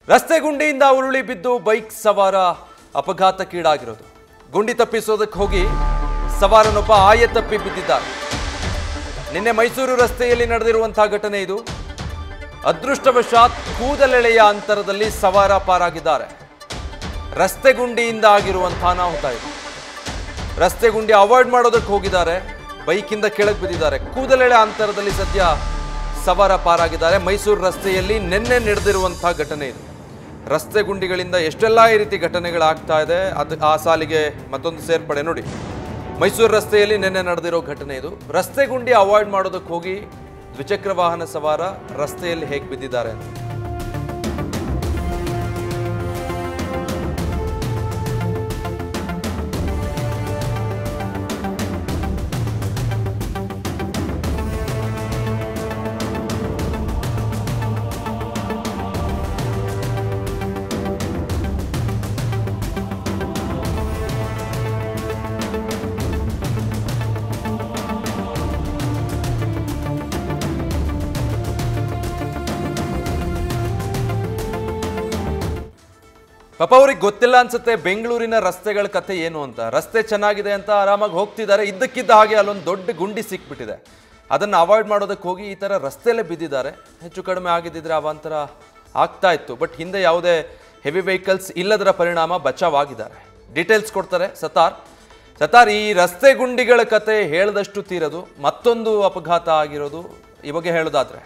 ರಸ್ತೆ ಗುಂಡಿಯಿಂದ ಉರುಳಿ ಬಿದ್ದು ಬೈಕ್ ಸವಾರ ಅಪಘಾತಕ್ಕೀಡಾಗಿರೋದು ಗುಂಡಿ ತಪ್ಪಿಸೋದಕ್ಕೆ ಹೋಗಿ ಸವಾರನೊಬ್ಬ ಆಯ ತಪ್ಪಿ ಬಿದ್ದಿದ್ದಾರೆ ನಿನ್ನೆ ಮೈಸೂರು ರಸ್ತೆಯಲ್ಲಿ ನಡೆದಿರುವಂತಹ ಘಟನೆ ಇದು ಅದೃಷ್ಟವಶಾತ್ ಕೂದಲೆಳೆಯ ಅಂತರದಲ್ಲಿ ಸವಾರ ಪಾರಾಗಿದ್ದಾರೆ ರಸ್ತೆ ಗುಂಡಿಯಿಂದ ಆಗಿರುವಂತಹ ಅನಾಹುತ ಇದು ರಸ್ತೆ ಗುಂಡಿ ಅವಾಯ್ಡ್ ಮಾಡೋದಕ್ಕೆ ಹೋಗಿದ್ದಾರೆ ಬೈಕಿಂದ ಕೆಳಗೆ ಬಿದ್ದಿದ್ದಾರೆ ಕೂದಲೆಳೆ ಅಂತರದಲ್ಲಿ ಸದ್ಯ ಸವಾರ ಪಾರಾಗಿದ್ದಾರೆ ಮೈಸೂರು ರಸ್ತೆಯಲ್ಲಿ ನಿನ್ನೆ ನಡೆದಿರುವಂತಹ ಘಟನೆ ಇದು ರಸ್ತೆ ಗುಂಡಿಗಳಿಂದ ಎಷ್ಟೆಲ್ಲ ಈ ರೀತಿ ಘಟನೆಗಳಾಗ್ತಾ ಇದೆ ಅದು ಆ ಸಾಲಿಗೆ ಮತ್ತೊಂದು ಸೇರ್ಪಡೆ ನೋಡಿ ಮೈಸೂರು ರಸ್ತೆಯಲ್ಲಿ ನಿನ್ನೆ ನಡೆದಿರೋ ಘಟನೆ ಇದು ರಸ್ತೆ ಗುಂಡಿ ಅವಾಯ್ಡ್ ಮಾಡೋದಕ್ಕೆ ಹೋಗಿ ದ್ವಿಚಕ್ರ ವಾಹನ ಸವಾರ ರಸ್ತೆಯಲ್ಲಿ ಹೇಗೆ ಬಿದ್ದಿದ್ದಾರೆ ಅಂತ ಪಾಪ ಅವ್ರಿಗೆ ಗೊತ್ತಿಲ್ಲ ಅನ್ಸುತ್ತೆ ಬೆಂಗಳೂರಿನ ರಸ್ತೆಗಳ ಕತೆ ಏನು ಅಂತ ರಸ್ತೆ ಚೆನ್ನಾಗಿದೆ ಅಂತ ಆರಾಮಾಗಿ ಹೋಗ್ತಿದ್ದಾರೆ ಇದ್ದಕ್ಕಿದ್ದ ಹಾಗೆ ಅಲ್ಲೊಂದು ದೊಡ್ಡ ಗುಂಡಿ ಸಿಕ್ಬಿಟ್ಟಿದೆ ಅದನ್ನು ಅವಾಯ್ಡ್ ಮಾಡೋದಕ್ಕೆ ಹೋಗಿ ಈ ಥರ ರಸ್ತೆಯಲ್ಲೇ ಬಿದ್ದಿದ್ದಾರೆ ಹೆಚ್ಚು ಕಡಿಮೆ ಆಗಿದ್ದಿದ್ರೆ ಅವಾಂತರ ಆಗ್ತಾ ಇತ್ತು ಬಟ್ ಹಿಂದೆ ಯಾವುದೇ ಹೆವಿ ವೆಹಿಕಲ್ಸ್ ಇಲ್ಲದರ ಪರಿಣಾಮ ಬಚಾವಾಗಿದ್ದಾರೆ ಡೀಟೇಲ್ಸ್ ಕೊಡ್ತಾರೆ ಸತಾರ್ ಸತಾರ್ ಈ ರಸ್ತೆ ಗುಂಡಿಗಳ ಕತೆ ಹೇಳ್ದಷ್ಟು ತೀರದು ಮತ್ತೊಂದು ಅಪಘಾತ ಆಗಿರೋದು ಈ ಬಗ್ಗೆ ಹೇಳೋದಾದ್ರೆ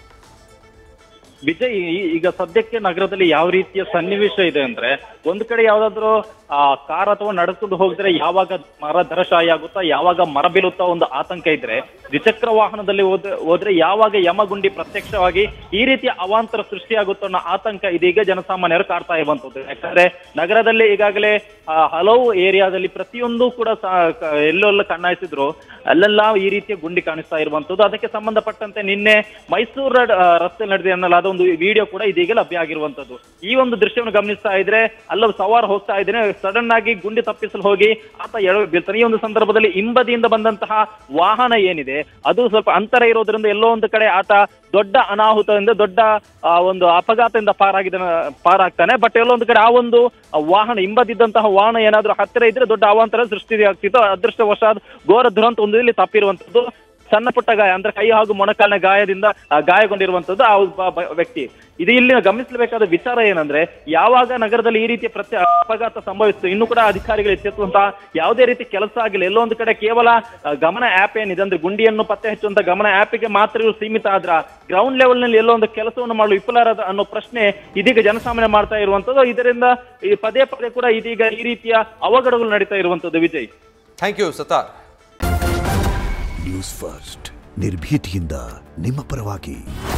ವಿಜಯ್ ಈ- ಈಗ ಸದ್ಯಕ್ಕೆ ನಗರದಲ್ಲಿ ಯಾವ ರೀತಿಯ ಸನ್ನಿವೇಶ ಇದೆ ಅಂದ್ರೆ ಒಂದು ಕಡೆ ಯಾವ್ದಾದ್ರು ಆ ಕಾರ್ ಅಥವಾ ನಡೆಸ್ಕೊಂಡು ಹೋಗಿದ್ರೆ ಯಾವಾಗ ಮರ ಧರಶಾಯಿ ಆಗುತ್ತಾ ಯಾವಾಗ ಮರ ಬೀಳುತ್ತಾ ಒಂದು ಆತಂಕ ಇದ್ರೆ ದ್ವಿಚಕ್ರ ವಾಹನದಲ್ಲಿ ಹೋದ್ರೆ ಹೋದ್ರೆ ಯಾವಾಗ ಯಮಗುಂಡಿ ಪ್ರತ್ಯಕ್ಷವಾಗಿ ಈ ರೀತಿಯ ಅವಾಂತರ ಸೃಷ್ಟಿಯಾಗುತ್ತೋ ಅನ್ನೋ ಆತಂಕ ಇದೀಗ ಜನಸಾಮಾನ್ಯರು ಕಾಡ್ತಾ ಇರುವಂತದ್ದು ಯಾಕಂದ್ರೆ ನಗರದಲ್ಲಿ ಈಗಾಗಲೇ ಆ, ಹಲವು ಏರಿಯಾದಲ್ಲಿ ಪ್ರತಿಯೊಂದು ಕೂಡ ಸಾ- ಕ- ಎಲ್ಲೆಲ್ಲ ಕಣ್ಣಾಯಿಸಿದ್ರು ಅಲ್ಲೆಲ್ಲ ಈ ರೀತಿಯ ಗುಂಡಿ ಕಾಣಿಸ್ತಾ ಇರುವಂತದ್ದು ಅದಕ್ಕೆ ಸಂಬಂಧಪಟ್ಟಂತೆ ನಿನ್ನೆ ಮೈಸೂರು ರಸ್ತೆ ನಡೆದಿದೆ ಅನ್ನಲ್ಲ ಅದೊಂದು ವಿಡಿಯೋ ಕೂಡ ಇದೀಗ ಲಭ್ಯ ಆಗಿರುವಂತದ್ದು ಈ ಒಂದು ದೃಶ್ಯವನ್ನು ಗಮನಿಸ್ತಾ ಇದ್ರೆ ಅಲ್ಲ ಸವಾರ ಹೋಗ್ತಾ ಇದ್ದೇನೆ ಸಡನ್ ಆಗಿ ಗುಂಡಿ ತಪ್ಪಿಸಲು ಹೋಗಿ ಆತ ಎಡ ಬೀಳ್ತಾನೆ ಈ ಒಂದು ಸಂದರ್ಭದಲ್ಲಿ ಹಿಂಬದಿಯಿಂದ ಬಂದಂತಹ ವಾಹನ ಏನಿದೆ ಅದು ಸ್ವಲ್ಪ ಅಂತರ ಇರೋದ್ರಿಂದ ಎಲ್ಲೋ ಒಂದು ಕಡೆ ಆತ ದೊಡ್ಡ ಅನಾಹುತದಿಂದ ದೊಡ್ಡ ಆ, ಒಂದು ಅಪಘಾತದಿಂದ ಪಾರಾಗಿದ ಪಾರಾಗ್ತಾನೆ ಬಟ್ ಎಲ್ಲೋ ಒಂದು ಕಡೆ ಆ ಒಂದು ವಾಹನ ಹಿಂಬದಿದ್ದಂತಹ ವಾಹನ ಏನಾದ್ರೂ ಹತ್ತಿರ ಇದ್ರೆ ದೊಡ್ಡ ಅವಾಂತರ ಸೃಷ್ಟಿ ಆಗ್ತಿತ್ತು ಅದೃಷ್ಟವಶಾತ್ ಘೋರ ದುರಂತ ಒಂದು ಇಲ್ಲಿ ತಪ್ಪಿರುವಂತದ್ದು ಸಣ್ಣ ಪುಟ್ಟ ಗಾಯ ಅಂದ್ರೆ ಕೈ ಹಾಗೂ ಮೊಣಕಾಲಿನ ಗಾಯದಿಂದ ಆ, ಗಾಯಗೊಂಡಿರುವಂತದ್ದು ಆ ಒಬ್ಬ ಬ- ವ್ಯಕ್ತಿ ಇದು ಇಲ್ಲಿ ಗಮನಿಸಬೇಕಾದ ವಿಚಾರ ಏನಂದ್ರೆ ಯಾವಾಗ ನಗರದಲ್ಲಿ ಈ ರೀತಿಯ ಪ್ರತ್ಯ ಅಪಘಾತ ಸಂಭವಿಸಿತು ಇನ್ನು ಕೂಡ ಅಧಿಕಾರಿಗಳು ಎಚ್ಚೆತ್ತುವಂತಹ ಯಾವುದೇ ರೀತಿ ಕೆಲಸ ಆಗಿಲ್ಲ ಎಲ್ಲೋ ಒಂದು ಕಡೆ ಕೇವಲ ಆ, ಗಮನ ಆಪ್ ಏನಿದೆ ಅಂದ್ರೆ ಗುಂಡಿಯನ್ನು ಪತ್ತೆ ಹಚ್ಚುವಂತ ಗಮನ ಆ್ಯಪಿಗೆ ಮಾತ್ರ ಇವರು ಸೀಮಿತ ಆದ್ರ ಗ್ರೌಂಡ್ ಲೆವೆಲ್ ನಲ್ಲಿ ಎಲ್ಲೋ ಒಂದು ಕೆಲಸವನ್ನು ಮಾಡಲು ವಿಫಲರಾದ ಅನ್ನೋ ಪ್ರಶ್ನೆ ಇದೀಗ ಜನಸಾಮಾನ್ಯ ಮಾಡ್ತಾ ಇರುವಂತದ್ದು ಇದರಿಂದ ಈ ಪದೇ ಪದೇ ಕೂಡ ಇದೀಗ ಈ ರೀತಿಯ ಅವಘಡಗಳು ನಡೀತಾ ಇರುವಂತದ್ದು Vijay thank you Sattar news first ನಿರ್ಭೀತಿಯಿಂದ ನಿಮ್ಮ ಪರವಾಗಿ